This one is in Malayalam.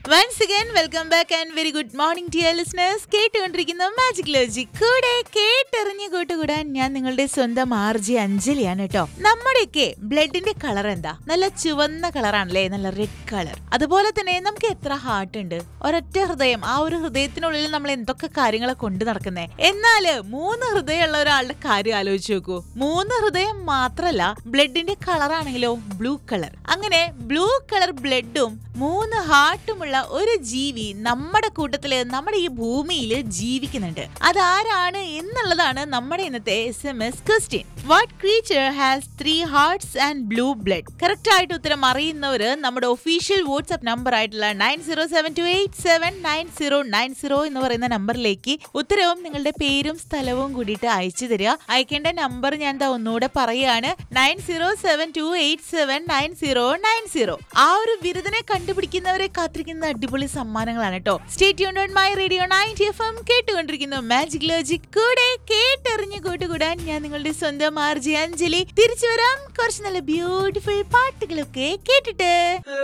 once again welcome back and very good morning dear listeners കേട്ടുകൊണ്ടിരിക്കുന്ന മാജിക് ലോജിക് കൂടെ കേട്ടെറിഞ്ഞ് കൂട്ടുകൂടാൻ ഞാൻ നിങ്ങളുടെ സ്വന്തം ആർജി അഞ്ജലിയാണ് കേട്ടോ നമ്മുടെയൊക്കെ ബ്ലഡിന്റെ കളർ എന്താ നല്ല ചുവന്ന കളറാണല്ലേ നല്ല റെഡ് കളർ അതുപോലെ തന്നെ നമുക്ക് എത്ര ഹാർട്ട് ഉണ്ട് ഒരൊറ്റ ഹൃദയം ആ ഒരു ഹൃദയത്തിനുള്ളിൽ നമ്മൾ എന്തൊക്കെ കാര്യങ്ങളെ കൊണ്ട് നടക്കുന്നേ എന്നാല് മൂന്ന് ഹൃദയമുള്ള ഒരാളുടെ കാര്യം ആലോചിച്ച് നോക്കൂ മൂന്ന് ഹൃദയം മാത്രല്ല ബ്ലഡിന്റെ കളർ ആണെങ്കിലോ ബ്ലൂ കളർ അങ്ങനെ ബ്ലൂ കളർ ബ്ലഡും മൂന്ന് ഹാർട്ടുമുള്ള ഒരു ജീവി നമ്മുടെ കൂട്ടത്തില് നമ്മുടെ ഈ ഭൂമിയിൽ ജീവിക്കുന്നുണ്ട് അതാരാണ് എന്നുള്ളതാണ് നമ്മുടെ ഇന്നത്തെ S M S question what creature has three hearts and blue blood correct ആയിട്ട് ഉത്തരം അറിയുന്നവര് നമ്മുടെ ഒഫീഷ്യൽ വാട്സ്ആപ്പ് നമ്പർ ആയിട്ടുള്ള nine zero seven two eight seven nine zero nine zero എന്ന് പറയുന്ന നമ്പറിലേക്ക് ഉത്തരവും നിങ്ങളുടെ പേരും സ്ഥലവും കൂടിയിട്ട് അയച്ചു തരിക അയക്കേണ്ട നമ്പർ ഞാൻ ദാ ഒന്നുകൂടെ പറയുകയാണ് nine zero seven two eight seven nine zero nine zero ആ ഒരു ബിരുദനെ കണ്ടുപിടിക്കുന്നവരെ കാത്തിരിക്കുന്ന അടിപൊളി സമ്മാനങ്ങളാണ് കേട്ടോ stay tune my radio ninety F M കേട്ടുകൊണ്ടിരിക്കുന്നു മാജിക് ലോജിക് കൂടെ കേട്ടെറിഞ്ഞു കൂട്ടുകൂടാൻ ഞാൻ നിങ്ങളുടെ സ്വന്തം ആർജി അഞ്ജലി തിരിച്ചു വരാം കുറച്ച് നല്ല ബ്യൂട്ടിഫുൾ പാട്ടുകളൊക്കെ കേട്ടിട്ട്